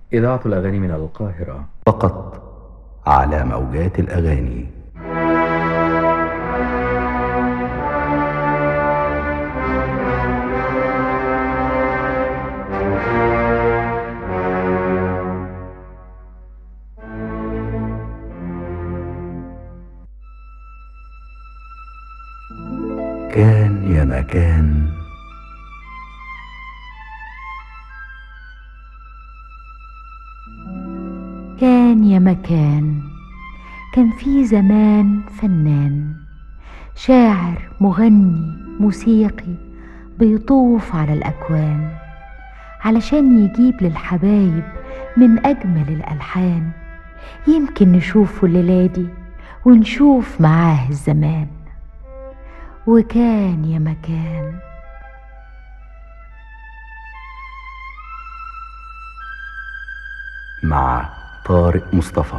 إذاعة الأغاني من القاهرة فقط على موجات الأغاني كان يا مكان كان يا مكان كان في زمان فنان شاعر مغني موسيقي بيطوف على الأكوان علشان يجيب للحبايب من أجمل الألحان يمكن نشوفه الليلة دي ونشوف معاه الزمان وكان يا مكان مع طارق مصطفى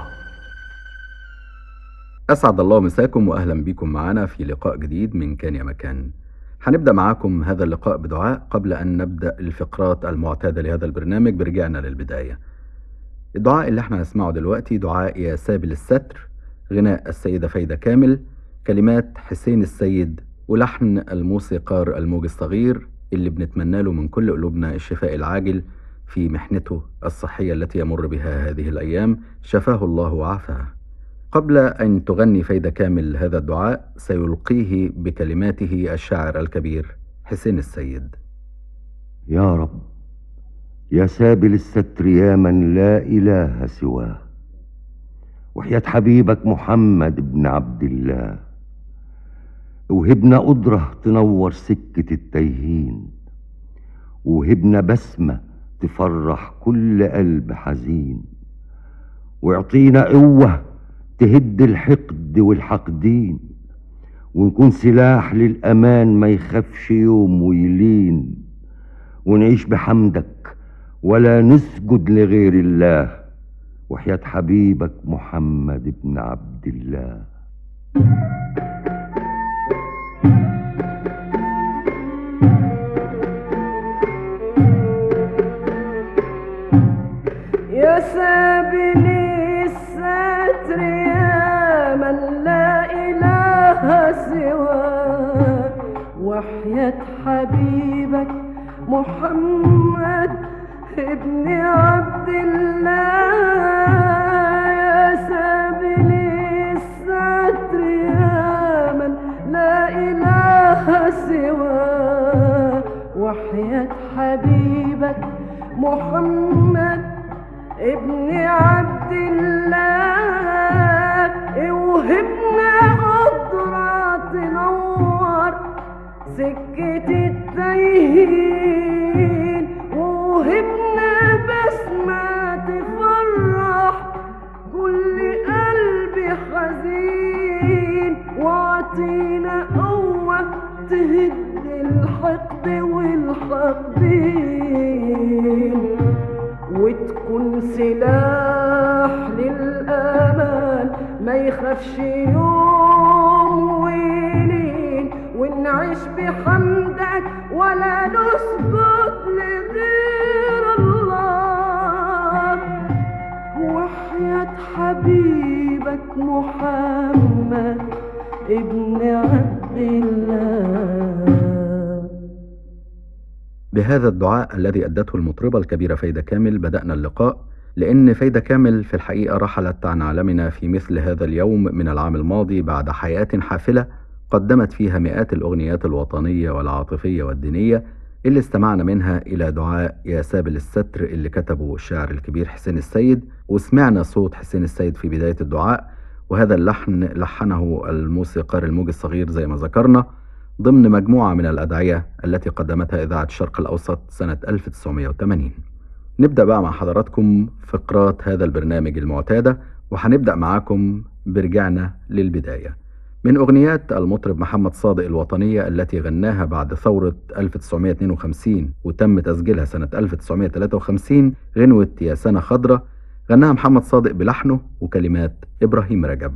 أسعد الله مساكم وأهلا بكم معنا في لقاء جديد من كان يا مكان هنبدأ معاكم هذا اللقاء بدعاء قبل أن نبدأ الفقرات المعتادة لهذا البرنامج برجعنا للبداية الدعاء اللي احنا هنسمعه دلوقتي دعاء يا سابل الستر غناء السيدة فايدة كامل كلمات حسين السيد ولحن الموسيقار الموج الصغير اللي بنتمنى له من كل قلوبنا الشفاء العاجل في محنته الصحية التي يمر بها هذه الأيام شفاه الله وعافاه قبل أن تغني فايدة كامل هذا الدعاء سيلقيه بكلماته الشاعر الكبير حسين السيد يا رب يا سابل الستر يا من لا إله سواه وحياة حبيبك محمد بن عبد الله وهبنا قدرة تنور سكة التايهين وهبنا بسمة تفرح كل قلب حزين واعطينا قوة تهد الحقد والحقدين ونكون سلاح للأمان ما يخافش يوم ويلين ونعيش بحمدك ولا نسجد لغير الله وحياة حبيبك محمد بن عبد الله يا سابل الستر يا من لا إله سواه وحياة حبيبك محمد ابن عبد الله يا سابل الستر يا من لا إله سواه وحياة حبيبك محمد ابن عبد الله اوهبنا قدرة تنور سكة التايهين ووهبنا بسمة تفرح كل قلب حزين واعطينا قوة تهد الحقد والحقدين وتكون سلاح للأمان ما يخافش يوم ويلين ونعيش بحمدك ولا نسجد لغير الله وحياة حبيبك محمد ابن عبد الله بهذا الدعاء الذي أدته المطربة الكبيرة فايدة كامل بدأنا اللقاء لأن فايدة كامل في الحقيقة رحلت عن عالمنا في مثل هذا اليوم من العام الماضي بعد حياة حافلة قدمت فيها مئات الأغنيات الوطنية والعاطفية والدينية اللي استمعنا منها إلى دعاء يا سابل الستر اللي كتبه الشاعر الكبير حسين السيد وسمعنا صوت حسين السيد في بداية الدعاء وهذا اللحن لحنه الموسيقار الموج الصغير زي ما ذكرنا ضمن مجموعة من الأدعية التي قدمتها إذاعة الشرق الأوسط سنة 1980 نبدأ بقى مع حضراتكم فقرات هذا البرنامج المعتادة وهنبدأ معاكم برجعنا للبداية من أغنيات المطرب محمد صادق الوطنية التي غناها بعد ثورة 1952 وتم تسجيلها سنة 1953 غنوة يا سنة خضرة غناها محمد صادق بلحنه وكلمات إبراهيم رجب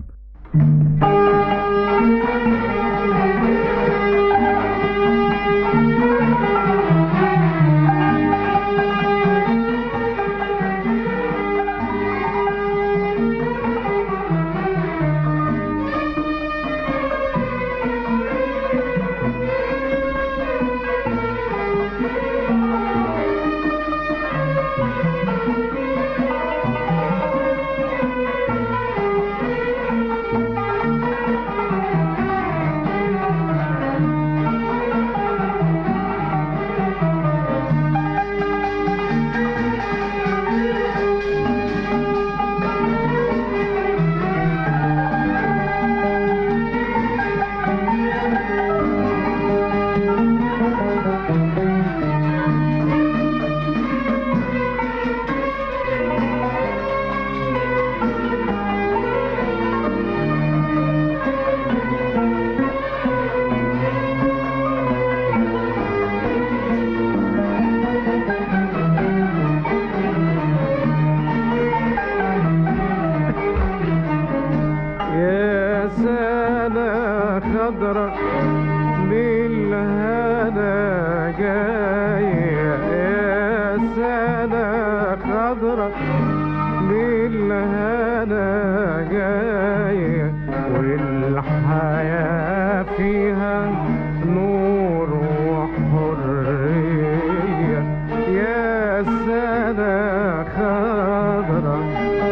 خضرة بالهنا جاية يا سنة خضرة بالهنا جاية والحياة فيها نور وحرية يا سنة خضرة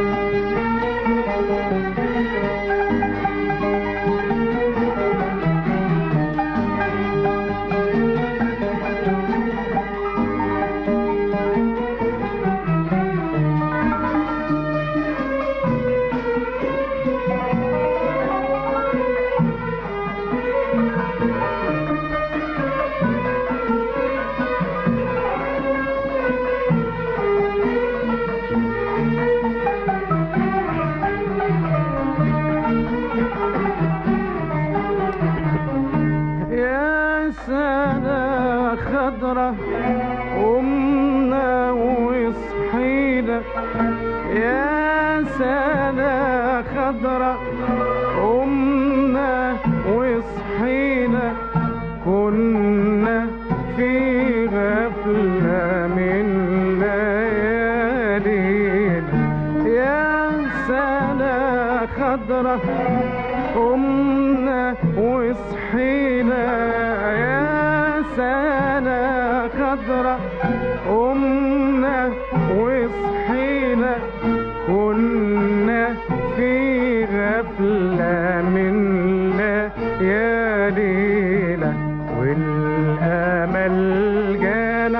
يا سنة خضرة قمنا وصحينا يا سنة خضرة قمنا وصحينا كنا في غفلة من ليالينا يا سنة خضرة قمنا وصحينا يا سنة خضرة قمنا وصحينا كنا في غفلة من ليالينا والأمل جانا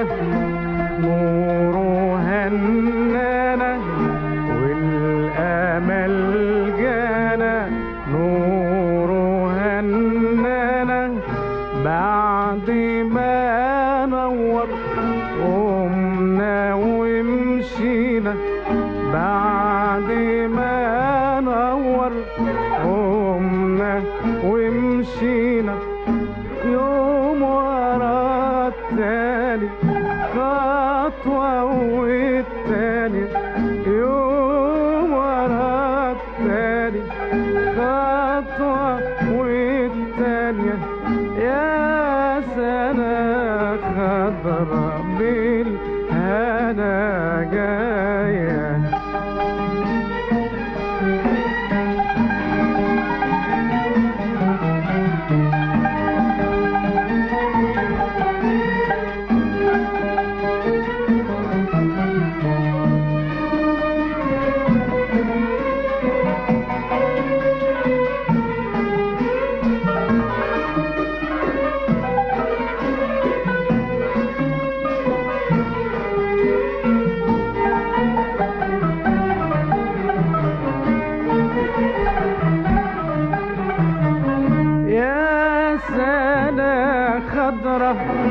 نوره هنانا والأمل جانا نوره هنانا بعد ما نور قمنا ومشينا بعد ما نور قمنا ومشينا يوم ورا التاني خطوة والتاني يوم ورا التاني خطوة والتانية يا سنة خضرة بالهنا جايه يا سنة خضرة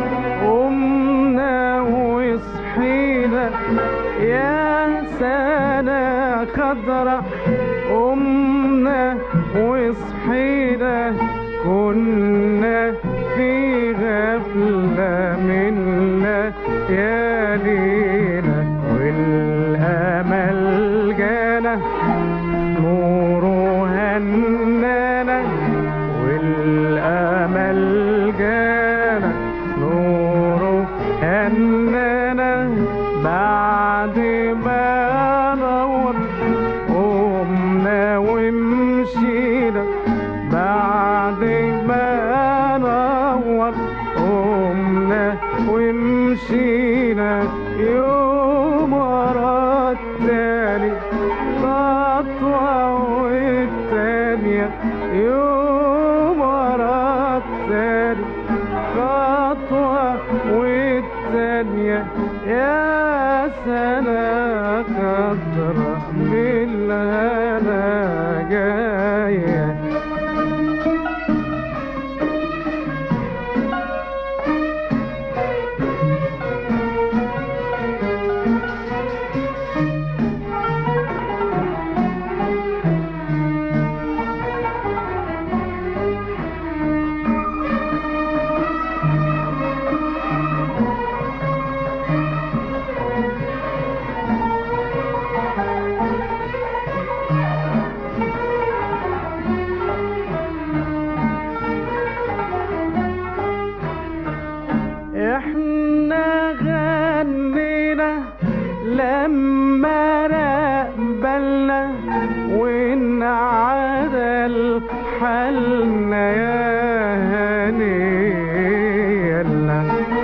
قمنا وصحينا يا سنة خضرة قمنا وصحينا كنا في غفلة من ليالينا والأمل جانا نوره هنانا والأمل جانا نوره هنانا بعد ما نور قمنا ومشينا بعد ما نور قمنا ومشينا يوم ورا التاني خطوة والتانية يوم ورا التاني خطوة والتانية يا سنة خضرة بالهنا جاية لما رقبلنا وإن عدل حالنا يا هنيلنا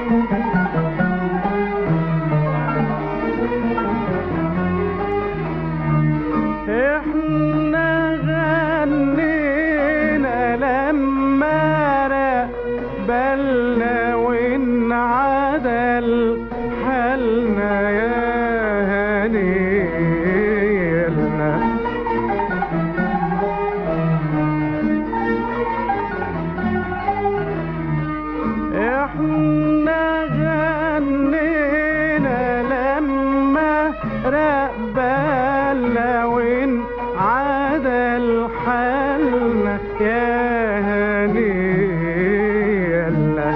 احنا غنينا لما رقبلنا وإن عدل حالنا يا هنيلنا احنا غنينا لما رقبلنا وإن عدل حالنا يا هنيلنا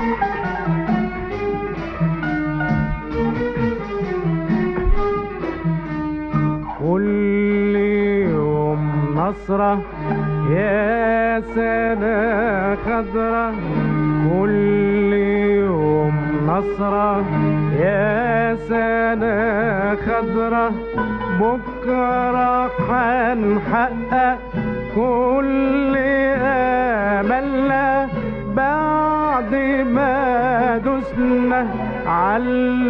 كل يوم نصرة يا سنة خضرة كل يوم نصرة يا سنة خضرة بكرة حنحقق كل أملنا بعد ما دسنا على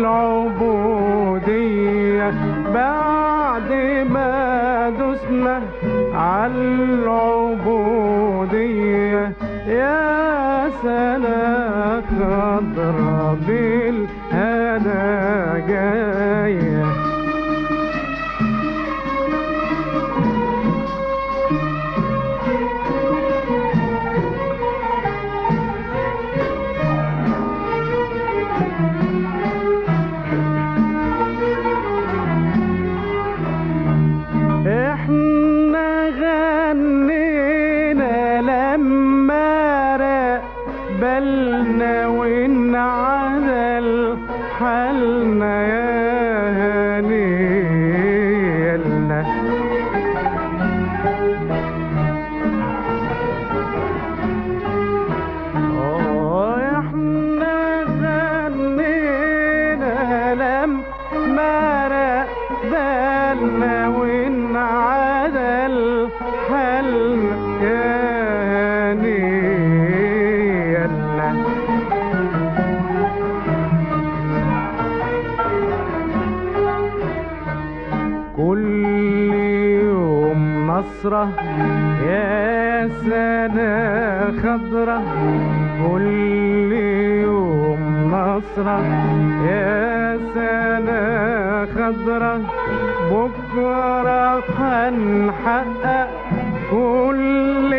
العبودية بعد ما دسنا على العبودية يا سنة خضرة بالهنا جايه احنا غنينا لما رقبلنا وإن عدل حالنا يا هنيلنا آه، احنا غنينا لما رقبلنا وإن عدل حالنا يا هنيلنا كل يوم نصرة يا سنة خضرة كل يوم نصرة يا سنة خضرة بكرة هنحقق كل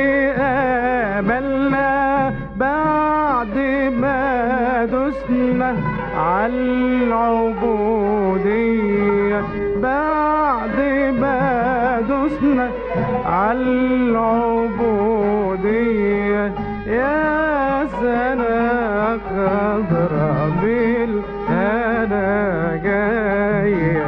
أملنا بعد ما دسنا على العبودية بعد ما دسنا على العبودية يا سنة خضرة بالهنا جايه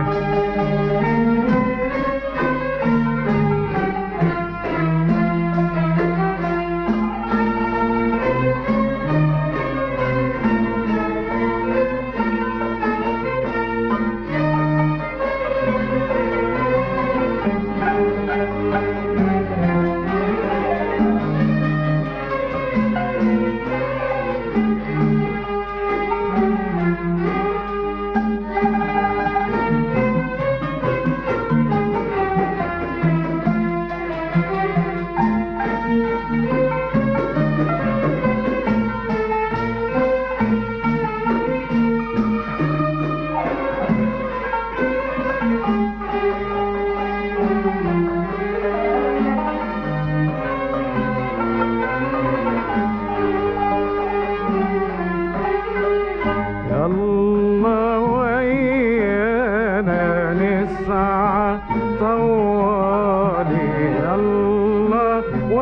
يلا ويانا نسعى طوالي يلا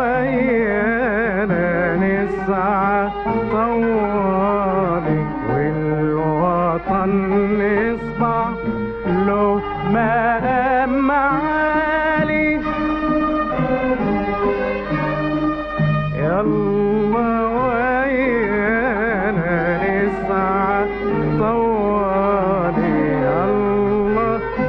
ويانا نسعى طوالي والوطن نصبح له مقام عالي يلا ويانا نسعى طوالي الله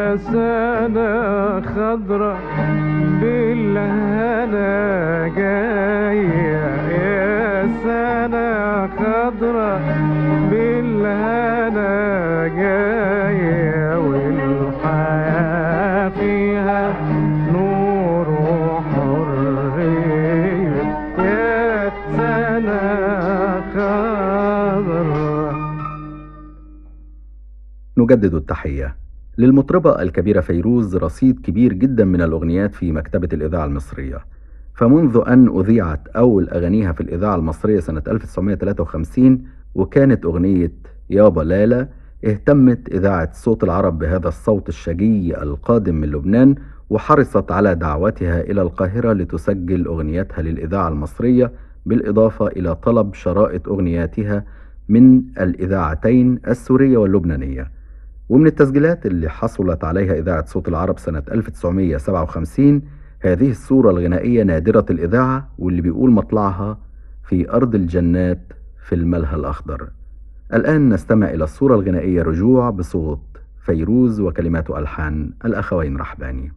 يا سنة خضرة بالهنا جاية يا سنة خضرة بالهنا جاية والحياة فيها نور وحرية يا سنة خضرة نجدد التحية للمطربة الكبيرة فيروز رصيد كبير جدا من الأغنيات في مكتبة الإذاعة المصرية فمنذ أن أذيعت أول أغانيها في الإذاعة المصرية سنة 1953 وكانت أغنية يابا لالا اهتمت إذاعة صوت العرب بهذا الصوت الشجي القادم من لبنان وحرصت على دعوتها إلى القاهرة لتسجل أغنيتها للإذاعة المصرية بالإضافة إلى طلب شرائط أغنياتها من الإذاعتين السورية واللبنانية ومن التسجيلات اللي حصلت عليها إذاعة صوت العرب سنة 1957 هذه الصورة الغنائية نادرة الإذاعة واللي بيقول مطلعها في أرض الجنات في الملهى الأخضر الآن نستمع إلى الصورة الغنائية رجوع بصوت فيروز وكلمات ألحان الأخوين رحباني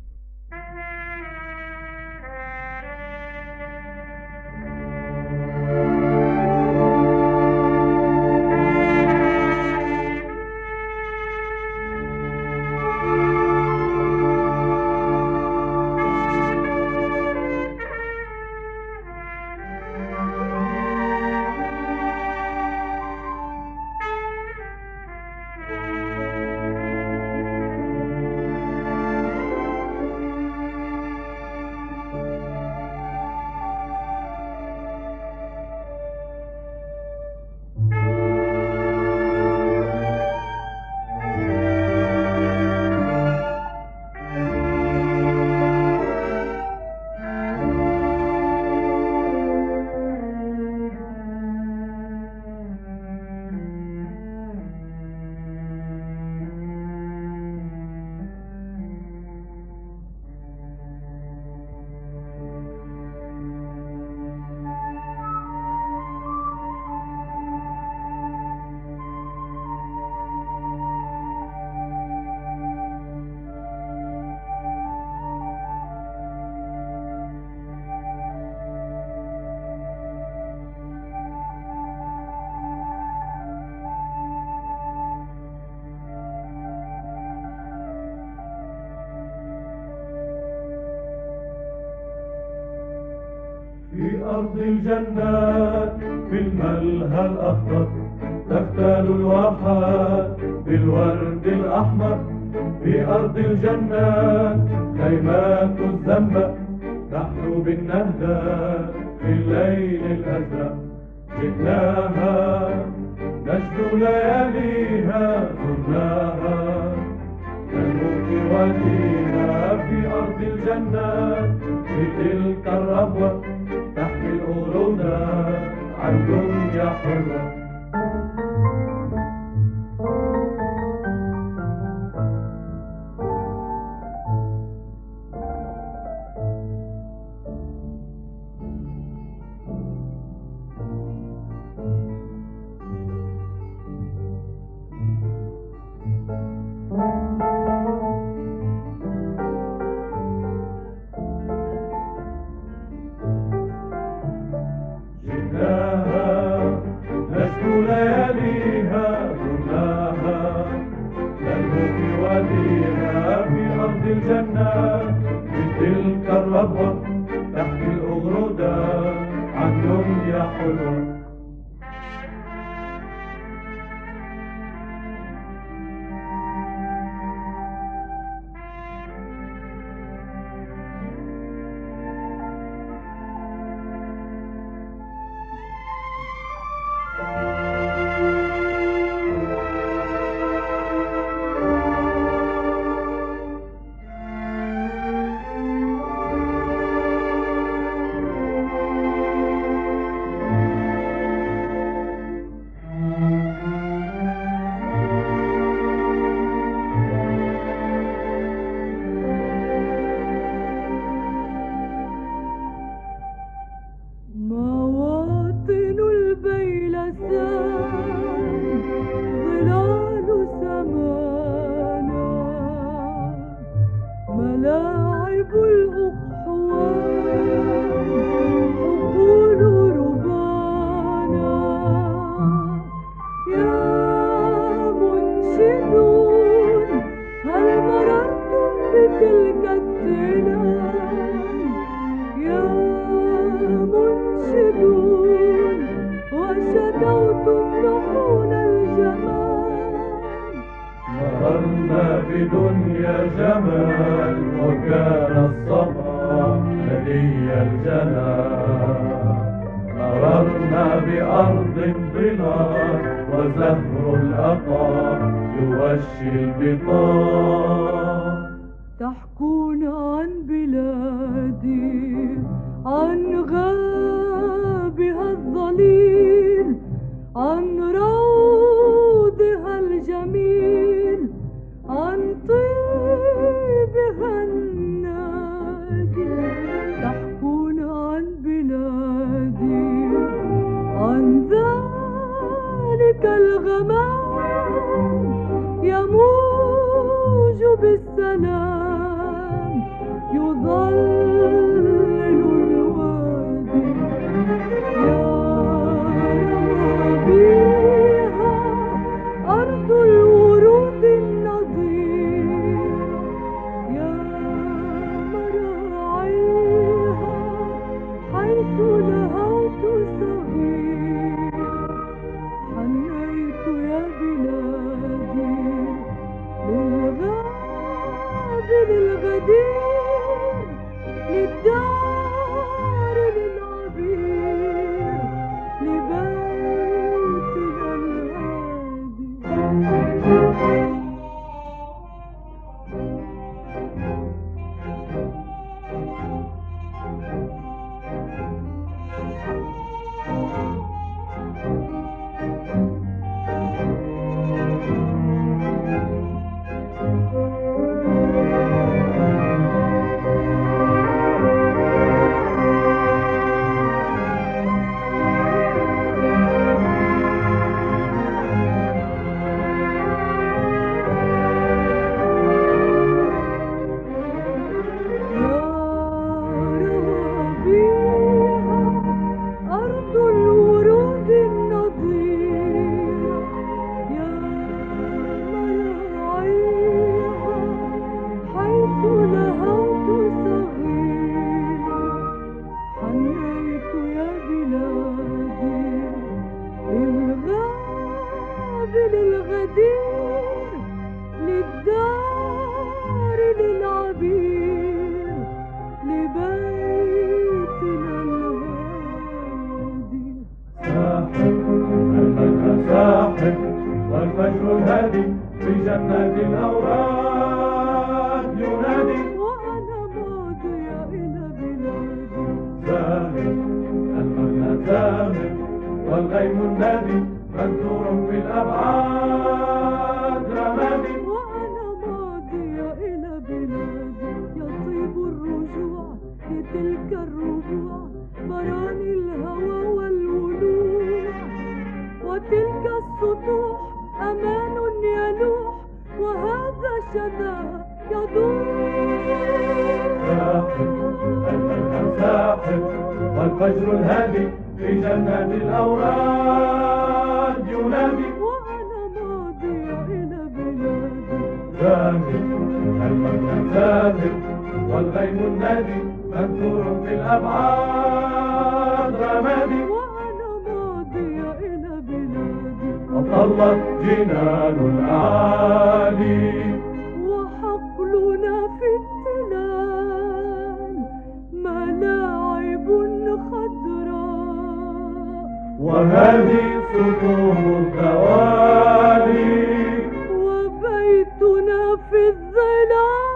في أرض الجنات في الملهى الأخضر تفتل الواحات بالورد الأحمر في أرض الجنات خيمات الزنبق تحلو بالنهدى في الليل الأزرق جئناها نجد لياليها زرناها ننمو في واديها في أرض الجنات في تلك الربوة تحكي القرودة عن دنيا حرة جئناها نشكو لياليها زرناها نلهو في واديها في أرض الجنات في تلك الربوة تحكي الأغرودة عن دنيا حلوة مررنا بدنيا جمال وكان الصبا هدي الجنان مررنا بأرض ظلال وزهر الأقى يوشي البطان تحكون عن بلادي عن غابها الظليل عن روضها الجميل عن طيبها النادي تحكون عن بلادي عن ذلك الغمام يموج بالسلام يظلل الوادي يا ربيها أرض الورود النضير يا مراعيها حيث لهوت صغير حنيت يا بلادي للغاب للغدير للدار للعبير لبيتنا الهادي أرض الورود النضير يا مراعيها حيث لهوت صغير حنيت يا بلادي للغاب للغدير للدار للعبير لبيتنا الهادي ساحب الفجر ساحب والفجر الهادي في جنات الأوراد ينادي وأنا ماضية إلى بلادي زاهد المغنى زاهد والغيم النادي منثور في الأبعاد رمادي وأنا ماضية إلى بلادي يطيب الرجوع لتلك الربوع براني الهوى والولوع وتلك السطوح أمان يلوح وهذا شذا ساحب يدور المغنى ساحب والفجر الهادي في جنات الأوراد ينادي وأنا ماضية إلى بلادي زاهد المغنى زاهد والغيم النادي منثور في الأبعاد رمادي وأنا ماضية إلى بلادي وطلت جنان الأعالي وحقلنا في التلال ملاعب خضراء وهذه سطوح الدوالي وبيتنا في الظلال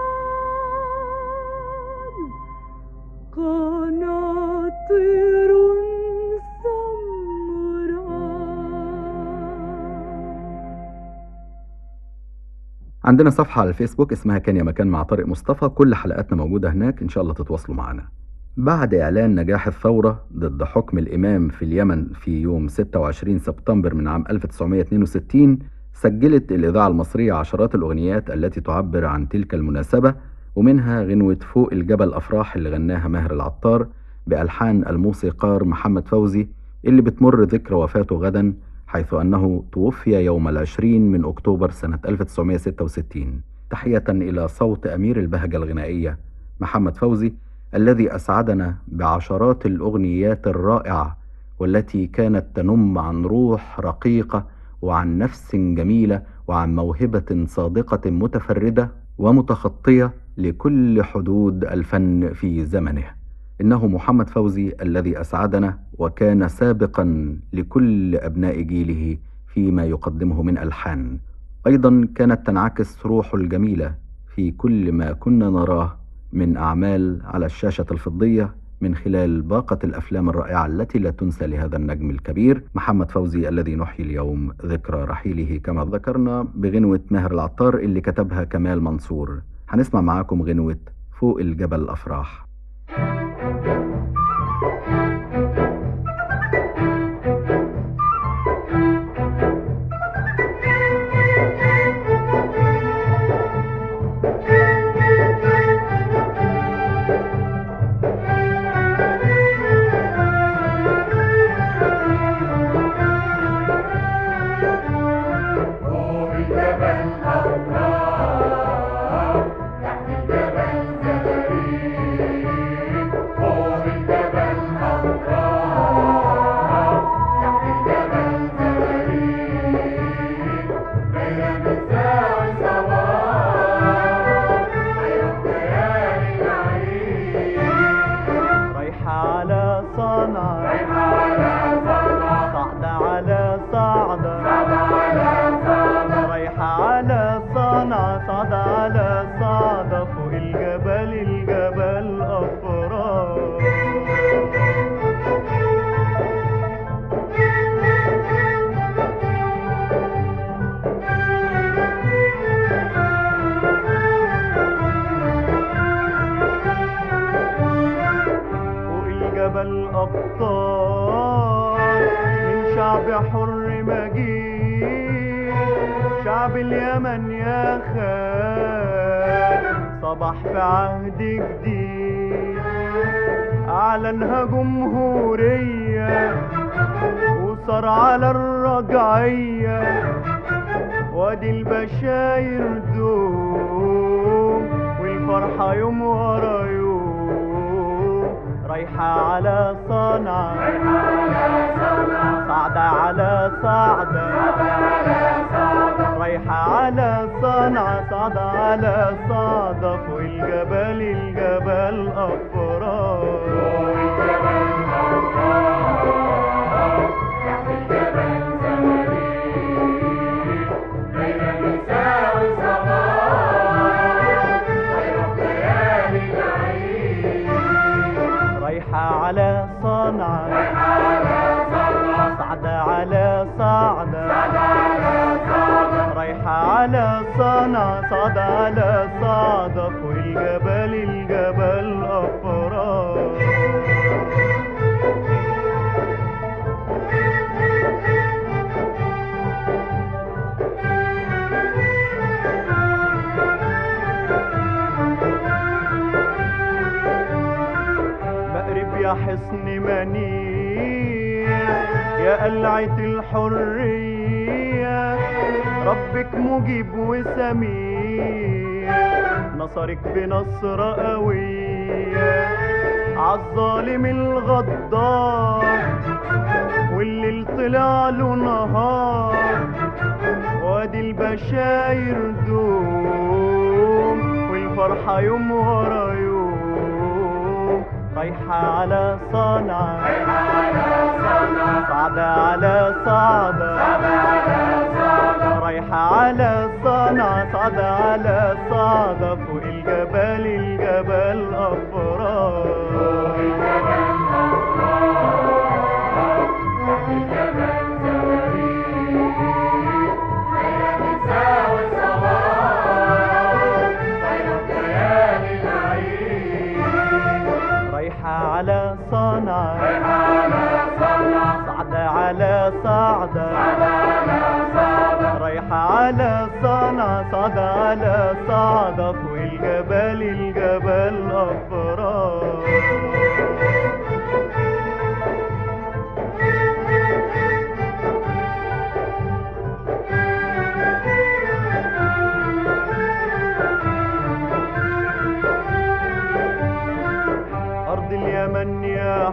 قناطر سمراء عندنا صفحة على الفيسبوك اسمها كان يا مكان مع طارق مصطفى كل حلقاتنا موجودة هناك إن شاء الله تتواصلوا معنا بعد إعلان نجاح الثورة ضد حكم الإمام في اليمن في يوم 26 سبتمبر من عام 1962 سجلت الإذاعة المصرية عشرات الأغنيات التي تعبر عن تلك المناسبة ومنها غنوة فوق الجبل أفراح اللي غناها ماهر العطار بألحان الموسيقار محمد فوزي اللي بتمر ذكرى وفاته غدا حيث أنه توفي يوم العشرين من أكتوبر سنة 1966 تحية إلى صوت أمير البهجة الغنائية محمد فوزي الذي أسعدنا بعشرات الأغنيات الرائعة والتي كانت تنم عن روح رقيقة وعن نفس جميلة وعن موهبة صادقة متفردة ومتخطية لكل حدود الفن في زمنه إنه محمد فوزي الذي أسعدنا وكان سابقا لكل أبناء جيله فيما يقدمه من ألحان أيضا كانت تنعكس روحه الجميلة في كل ما كنا نراه من أعمال على الشاشة الفضية من خلال باقة الأفلام الرائعة التي لا تنسى لهذا النجم الكبير محمد فوزي الذي نحيي اليوم ذكرى رحيله كما ذكرنا بغنوة ماهر العطار اللي كتبها كمال منصور هنسمع معاكم غنوة فوق الجبل الأفراح فوق الجبل أفراح تحت الجبل زغاريد فوق الجبل أفراح تحت الجبل زغاريد ليلة بتساوي صباح خير ليالي العيد رايحة على صنعاء رايحة على صنعاء صعدة على صعدة صعدة على صعدة رايحة على صنعاء صعدة على صعدة فوق الجبل الجبل أفراح فوق الجبل أبطال من شعب حر مجيد شعب اليمن يا خال صبح في عهد جديد أعلنها جمهورية وصار على الرجعية وادي البشاير دوم والفرحة يوم ورا يوم رايحة على صنعاء صعدة على صعدة رايحة على صنعاء صعدة على صعدة فوق الجبل الجبل أفراح رايحة على صنعاء صعدة على صعدة رايحة على صنعاء صعدة على صعدة فوق الجبل الجبل أفراح مقرب يا حصن منير يا قلعة الحرية ربك مجيب وسميع نصرك بنصرة قوية عالظالم الغدار والليل طلع له نهار وادي البشاير دوم والفرحة يوم ورا يوم رايحة على صنعاء صعدة على صعدة رايحة على صنعاء صعدة على صعدة فوق الجبل الجبل أفراح رايحة على صنعاء صعدة على صعدة رايحة على صنعاء صعدة على صعدة فوق الجبل الجبل أفراح أرض اليمن يا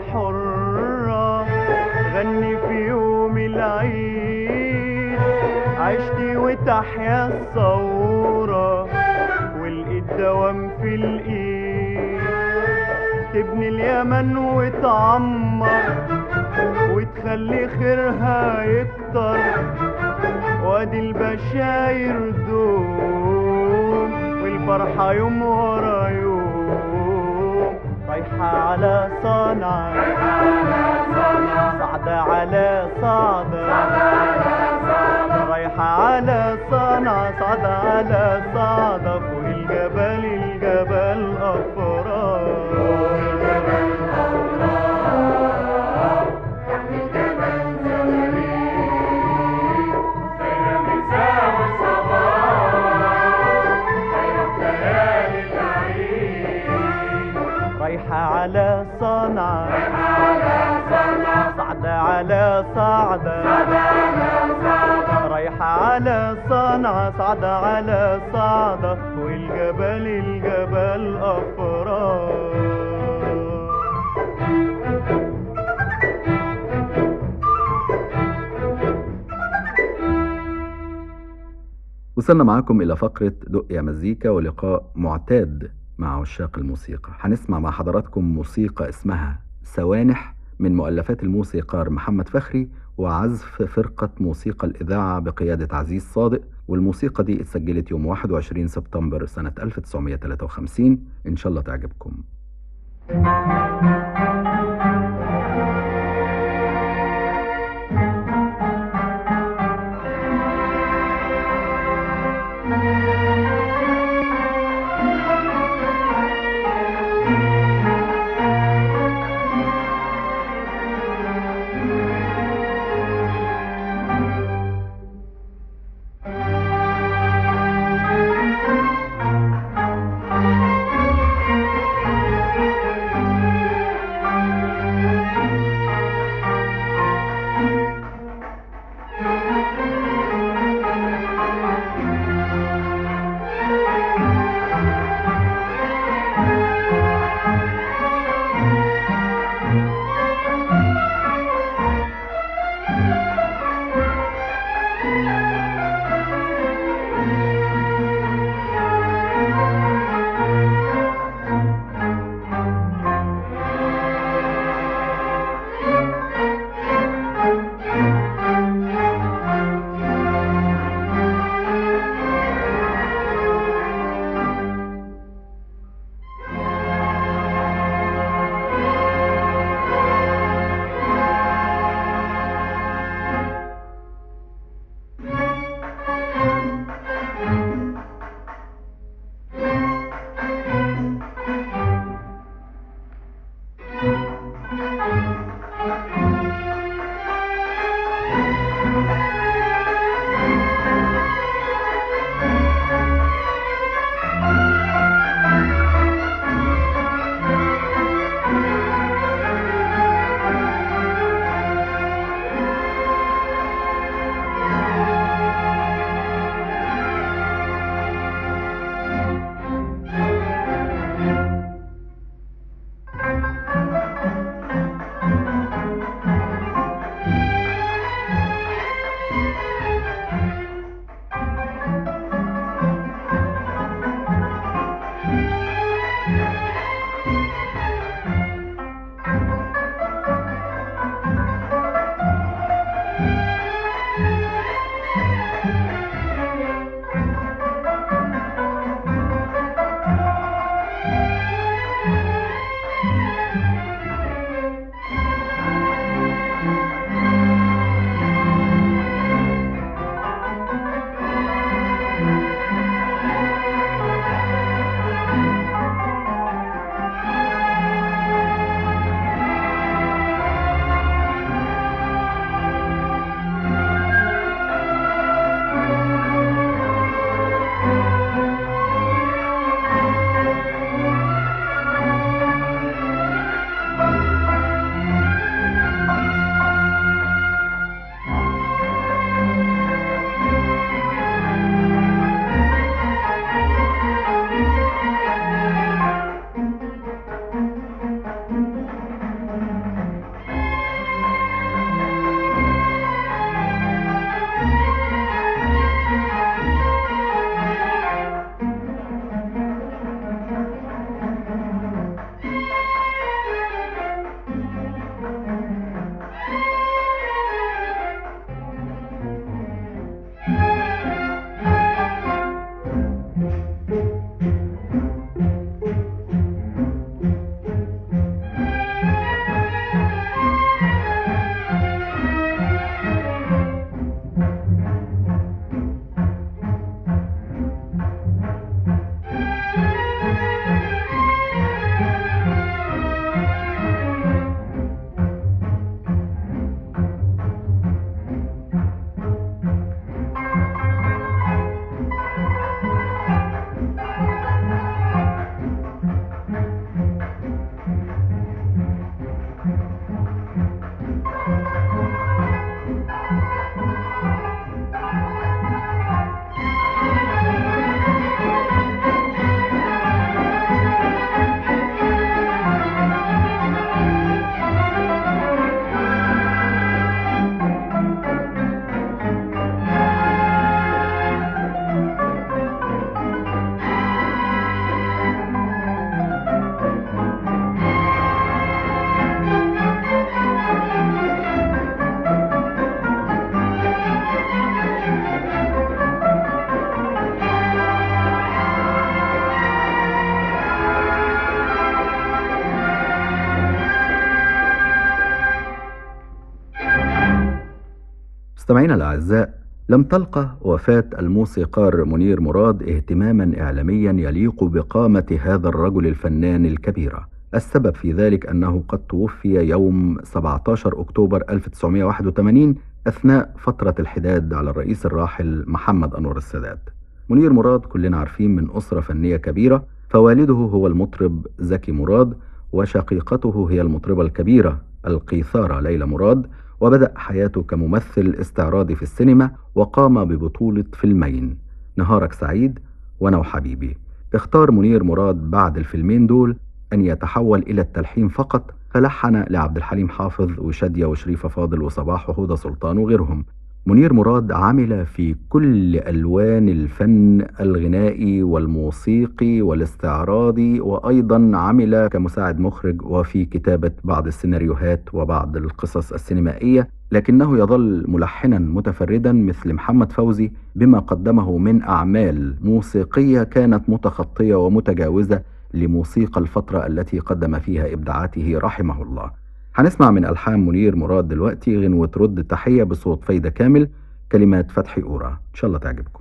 حرة غني في يوم العيد عشتي وت وتحيا الثورة والايد دوام في الايد تبني اليمن وتعمر وتخلي خيرها يكتر وادي البشاير دوم والفرحة يوم ورا يوم رايحة على صنعاء صعدة على صعدة رايحة على صنعاء صعدة على صعدة فوق الجبل الجبل أفراد رايحة على صنعاء صعدة على صعدة رايحة على صنعاء صعدة على صعدة والجبل الجبل أفراد وصلنا معاكم إلى فقرة دق يا مزيكا ولقاء معتاد مع عشاق الموسيقى هنسمع مع حضراتكم موسيقى اسمها سوانح من مؤلفات الموسيقار محمد فخري وعزف فرقة موسيقى الإذاعة بقيادة عزيز صادق والموسيقى دي اتسجلت يوم 21 سبتمبر سنة 1953 إن شاء الله تعجبكم Thank مستمعينا الأعزاء لم تلقى وفاة الموسيقار منير مراد اهتماما إعلاميا يليق بقامة هذا الرجل الفنان الكبير السبب في ذلك أنه قد توفي يوم 17 أكتوبر 1981 أثناء فترة الحداد على الرئيس الراحل محمد أنور السادات منير مراد كلنا عارفين من أسرة فنية كبيرة فوالده هو المطرب زكي مراد وشقيقته هي المطربة الكبيرة القيثارة ليلى مراد وبدأ حياته كممثل استعراضي في السينما وقام ببطولة فيلمين نهارك سعيد وأنا وحبيبي اختار منير مراد بعد الفيلمين دول أن يتحول إلى التلحين فقط فلحن لعبد الحليم حافظ وشادية وشريفة فاضل وصباح وهدى سلطان وغيرهم منير مراد عمل في كل ألوان الفن الغنائي والموسيقي والاستعراضي وأيضا عمل كمساعد مخرج وفي كتابة بعض السيناريوهات وبعض القصص السينمائية لكنه يظل ملحنا متفردا مثل محمد فوزي بما قدمه من أعمال موسيقية كانت متخطية ومتجاوزة لموسيقى الفترة التي قدم فيها إبداعاته رحمه الله هنسمع من ألحان منير مراد دلوقتي غنوة رد التحية بصوت فايدة كامل كلمات فتحي أورا إن شاء الله تعجبكم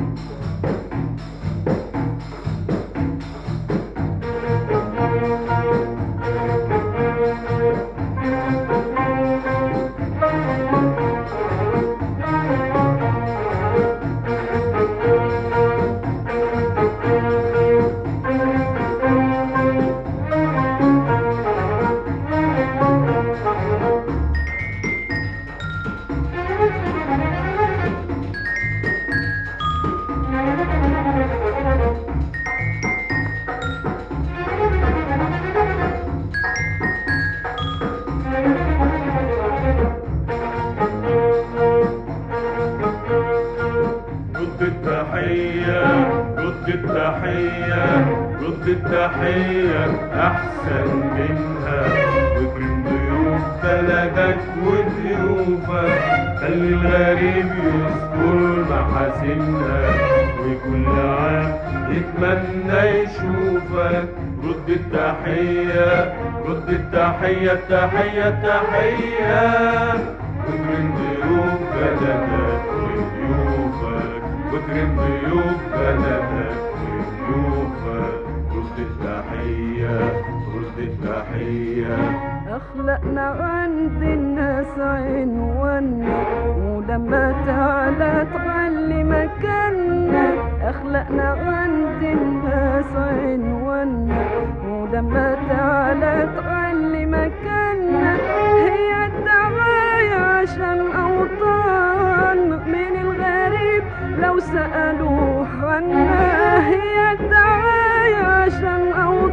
رد التحية رد التحية رد التحية أحسن منها واكرم ضيوف بلدك وضيوفك خلي الغريب يذكر محاسنها وكل عام يتمنى يشوفك رد التحية رد التحية التحية التحية واكرم ضيوف بلدك وضيوفك واكرم ضيوف بلدك وضيوفك رد التحية رد التحية أخلقنا عند الناس عنوانا ولما تعالى تعلي مكاننا أخلقنا عند الناس عنوانا ولما تعالى تعلي مكاننا هي الدعاية عشان أوطان من الغريب لو سألوا عنا هي الدعاية عشان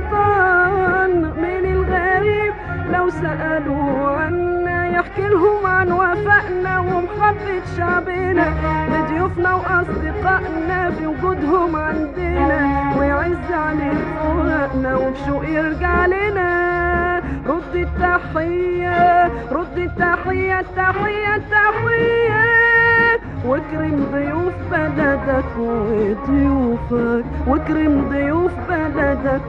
أوطان من الغريب لو سألوا عنا يحكي لهم عن وفائنا ومحبة شعبنا لضيوفنا وأصدقائنا في وجودهم عندنا ويعز عليه فراقنا وبشوق يرجع لنا رد التحية رد التحية التحية التحية واكرم ضيوف بلدك وضيوفك واكرم ضيوف بلدك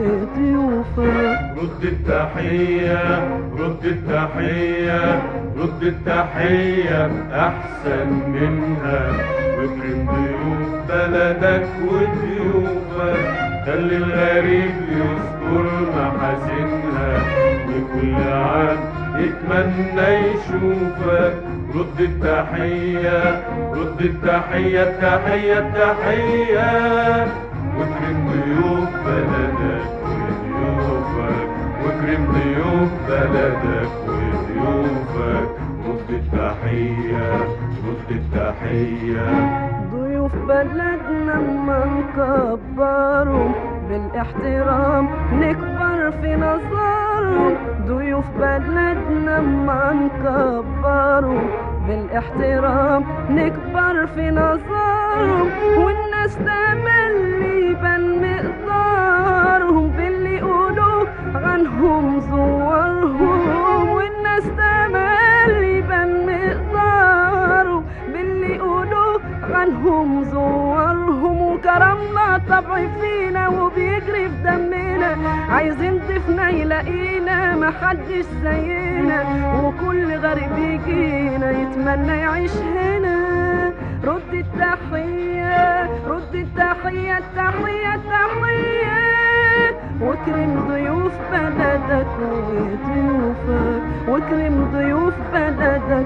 وضيوفك رد التحية رد التحية رد التحية أحسن منها واكرم ضيوف بلدك وضيوفك خلي الغريب يذكر محاسنها وكل عام يتمنى يشوفك رد التحية رد التحية التحية التحية واكرم ضيوف بلدك وضيوفك واكرم ضيوف بلدك وضيوفك رد التحية رد التحية ضيوف بلدنا ما نكبرهم بالاحترام نكبر في نظرهم ضيوف بلدنا ما نكبرهم بالاحترام نكبر في نظرهم والناس تملي يبان مقدارهم باللي يقولوه عنهم زورهم والناس تملي يبان مقدارهم باللي يقولوه عنهم زورهم وكرمنا طبع فينا وبيجري في دمنا علينا عايزين ضيفنا يلاقينا محدش زينا وكل غريب يجينا يتمنى يعيش هنا رد التحية رد التحية التحية التحية واكرم ضيوف بلدك وضيوفك واكرم ضيوف بلدك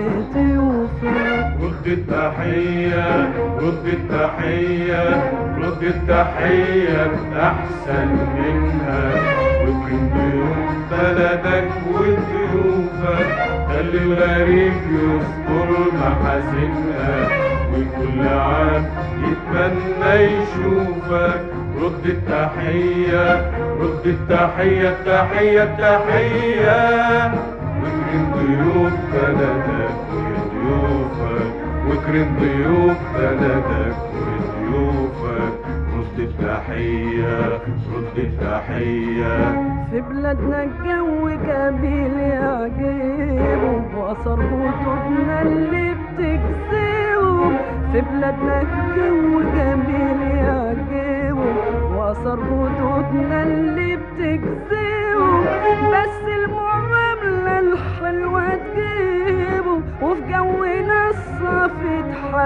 وضيوفك رد التحية رد التحية رد التحية أحسن منها واكرم ضيوف بلدك وضيوفك خلي الغريب يذكر محاسنها وكل عام يتمنى يشوفك رد التحية رد التحية التحية التحية واكرم ضيوف بلدك وضيوفك واكرم ضيوف بلدك وضيوفك رد التحية رد التحية في بلادنا الجو جميل يعجبهم وأثر خطوطنا اللي بتكسبهم في بلادنا الجو جميل يعجبهم وأثر خطوطنا اللي بتكسبهم بس المعاملة الحلوة تجيبهم وفي جونا الصافي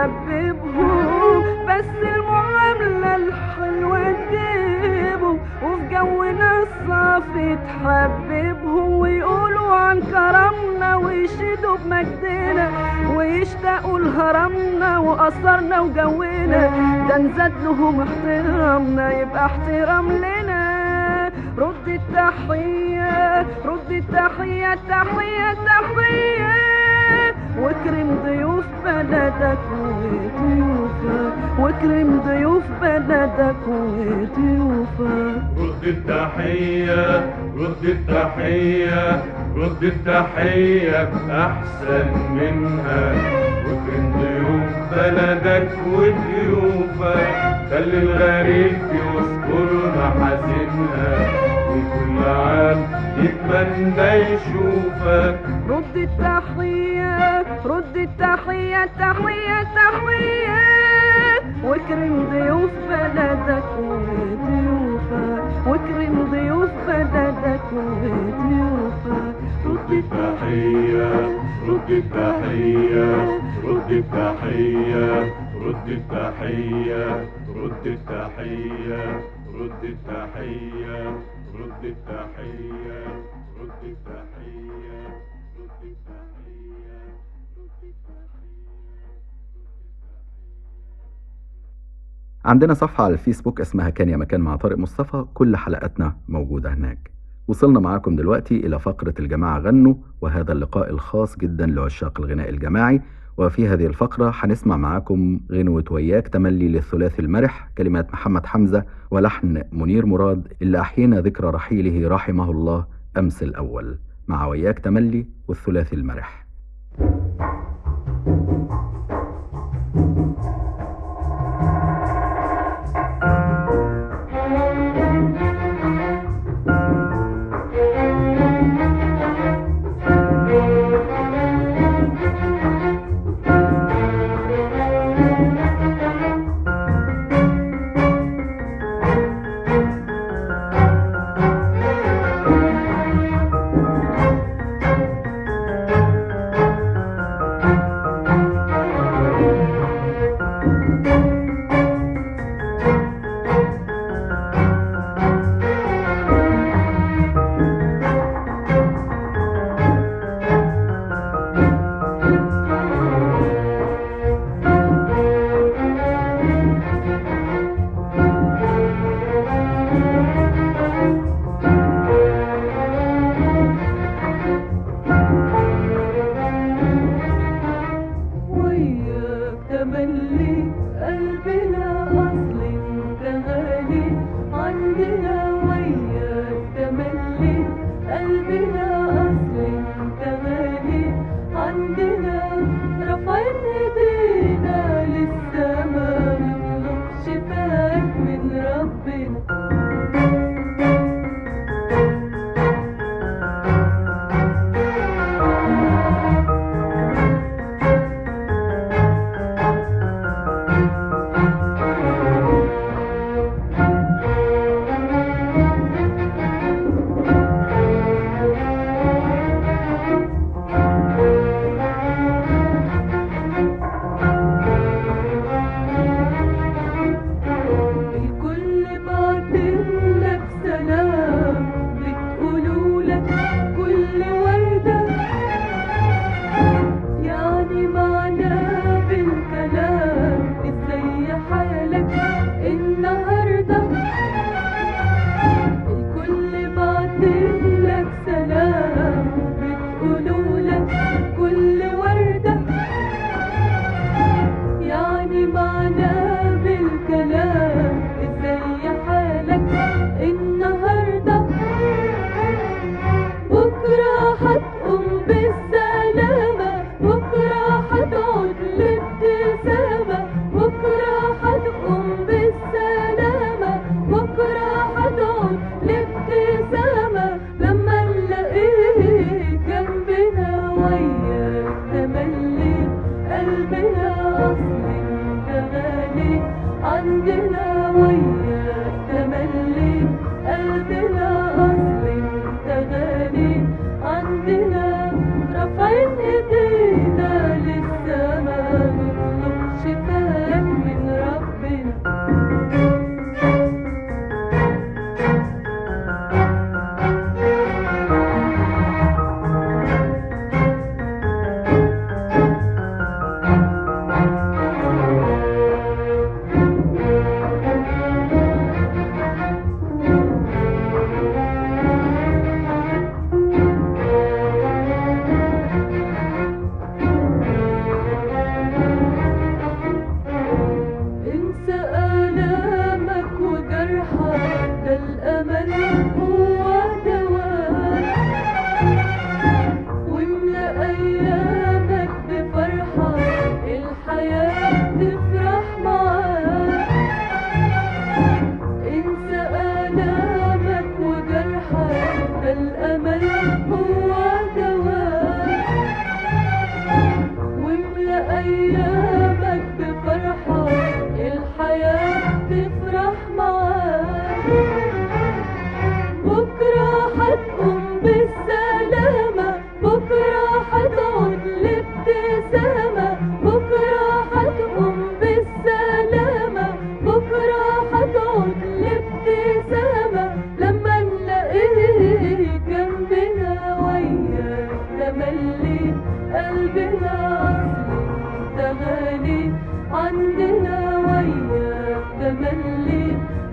تحببهم بس المعاملة الحلوة تجيبهم وفي جونا الصافي تحببهم ويقولوا عن كرمنا ويشيدوا بمجدنا ويشتاقوا لهرمنا وأثرنا وجونا ده نزاد لهم احترامنا يبقى احترام لنا رد التحية رد التحية التحية التحية واكرم ضيوف بلدك وضيوفك واكرم ضيوف بلدك وضيوفك رد التحية رد التحية رد التحية أحسن منها واكرم ضيوف بلدك وضيوفك خلي الغريب يذكر محاسنها وكل عام يتمنى يشوفك رد التحية رد التحية التحية التحية واكرم ضيوف بلدك وضيوفك واكرم ضيوف بلدك وضيوفك رد التحية رد التحية رد التحية رد التحية رد التحية رد التحية رد التحية رد التحية رد التحية عندنا صفحة على الفيسبوك اسمها كان يا مكان مع طارق مصطفى كل حلقاتنا موجودة هناك وصلنا معاكم دلوقتي إلى فقرة الجماعة غنوا وهذا اللقاء الخاص جدا لعشاق الغناء الجماعي وفي هذه الفقرة هنسمع معاكم غنوة وياك تملي للثلاثي المرح كلمات محمد حمزة ولحن منير مراد اللي أحيينا ذكرى رحيله رحمه الله أمس الأول مع وياك تملي والثلاثي المرح وياك تملي قلبنا أصل تغالي عندنا وياك تملي قلبنا أصل تغالي عندنا رفعت ايدينا للسما نطلب شفاك من ربنا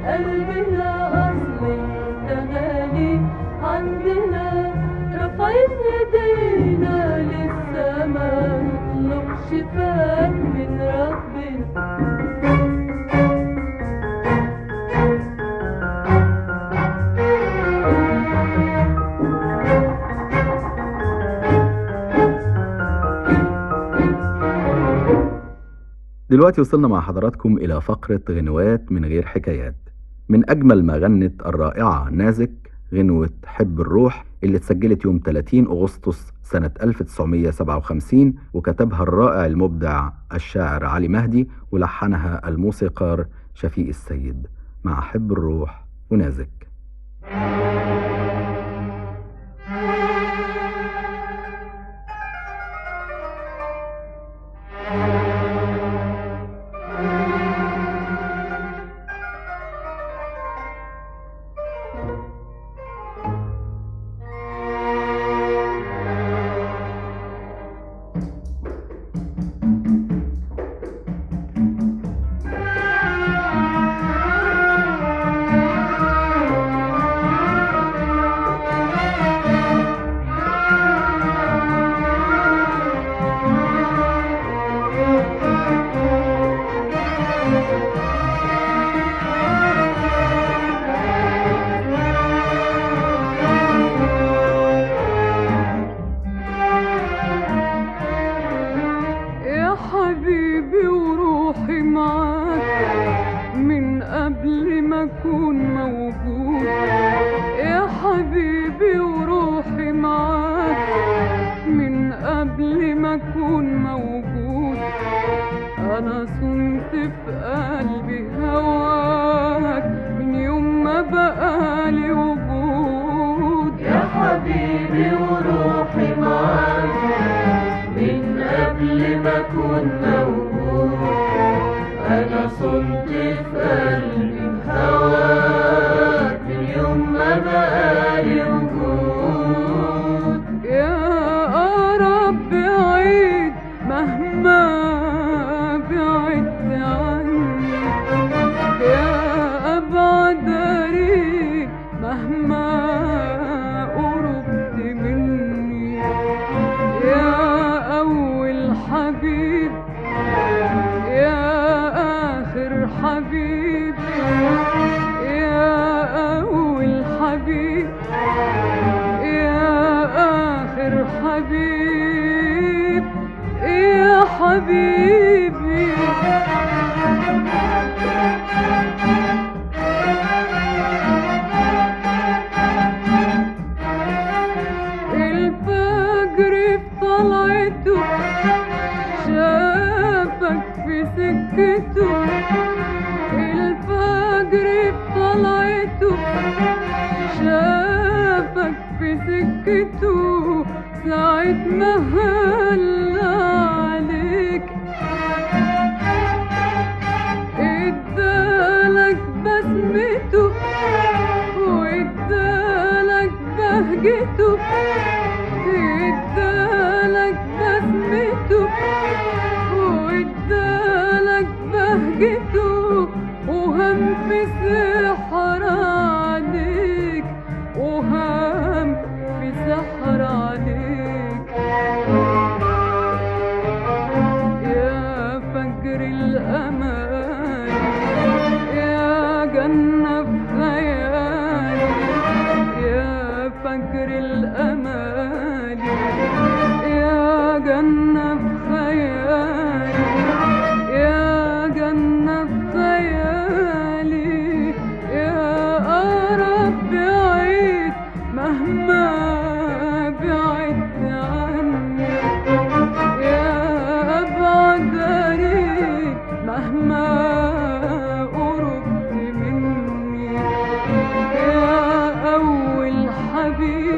قلبنا أصل التغالي عندنا رافعين ايدينا للسما نطلب شفاء من ربنا دلوقتي وصلنا مع حضراتكم إلى فقرة غنوات من غير حكايات من أجمل ما غنت الرائعة نازك غنوة حب الروح اللي اتسجلت يوم 30 أغسطس سنة 1957 وكتبها الرائع المبدع الشاعر علي مهدي ولحنها الموسيقار شفيق السيد مع حب الروح ونازك يا حبيبي وروحي معاك من قبل ما اكون موجود يا حبيبي وروحي معاك من قبل ما اكون موجود انا صنت في قلبي هواك من يوم ما بقالي وجود يا حبيبي وروحي معاك من قبل ما اكون موجود انا صنت في قلبي هواك من يوم ما بقالي وجود يا اقرب بعيد مهما بعدت عني يا ابعد قريب مهما قربت مني يا أول حبيب يا آخر حبيب يا أول حبيب يا آخر حبيب يا حبيبي الفجر في طلعته شافك في سكته الفجر في طلعته شافك في سكته ساعة ما هل عليك ادالك بسمته وادالك بهجته ادالك بسمته وادالك بهجته وهم في سحر عليك وهم في سحر عليك يا فجر الأمان يا جنة في خيالي يا فجر الأمان يا جنة في خيالي يا جنة في خيالي يا أقرب بعيد مهما بعدت عني يا أبعد قريب مهما قربت مني يا أول حبيب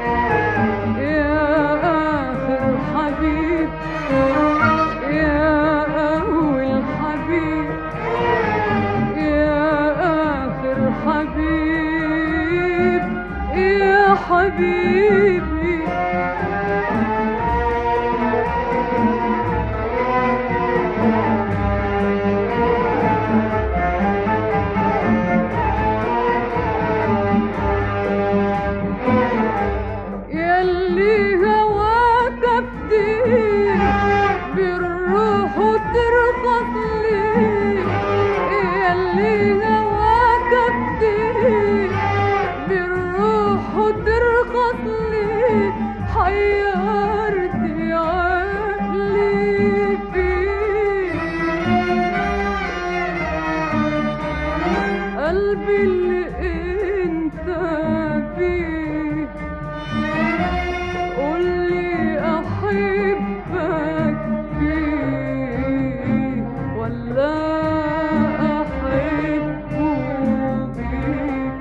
يا آخر حبيب يا أول حبيب يا آخر حبيب يا حبيبي انت فيه قولي احبك فيه ولا احبه بيك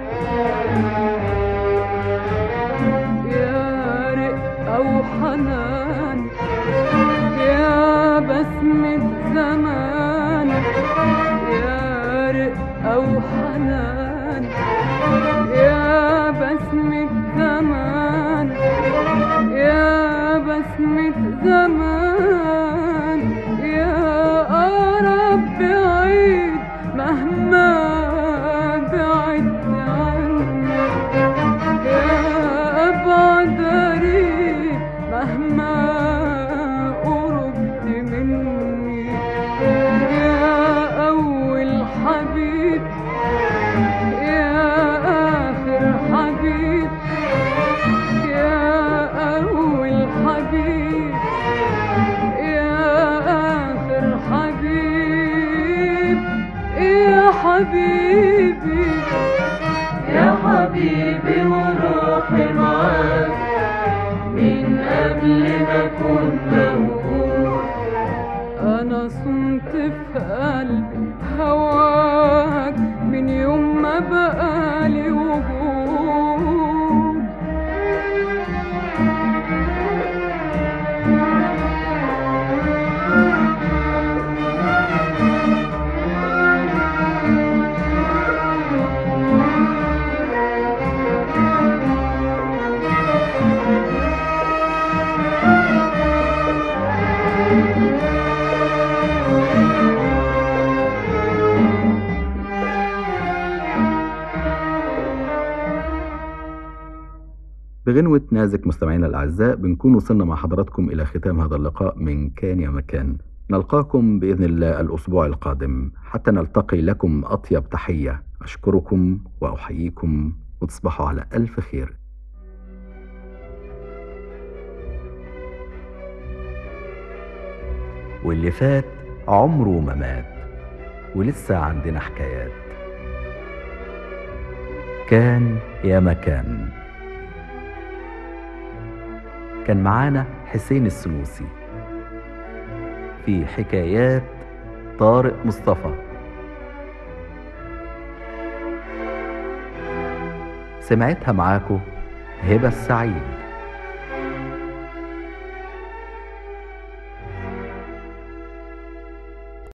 يا رق او حنان يا بسمة زمان يا رق أو حنان يا بسمة زمان يا بسمة زمان يا أقرب بعيد مهما بعدت عني يا أبعد قريب مهما قربت مني يا أول حبيب يا آخر حبيب يا أول حبيب يا آخر حبيب يا حبيبي يا حبيبي وروحي معاك من قبل ما كنت موجود انا صمت في قلبي هواك من يوم ما بقالي وجود بغنوة نازك مستمعينا الأعزاء بنكون وصلنا مع حضراتكم إلى ختام هذا اللقاء من كان يا مكان نلقاكم بإذن الله الأسبوع القادم حتى نلتقي لكم أطيب تحية أشكركم وأحييكم وتصبحوا على ألف خير واللي فات عمره ما مات ولسه عندنا حكايات كان يا مكان كان معانا حسين السلوسي في حكايات طارق مصطفى سمعتها معاكو هبة السعيد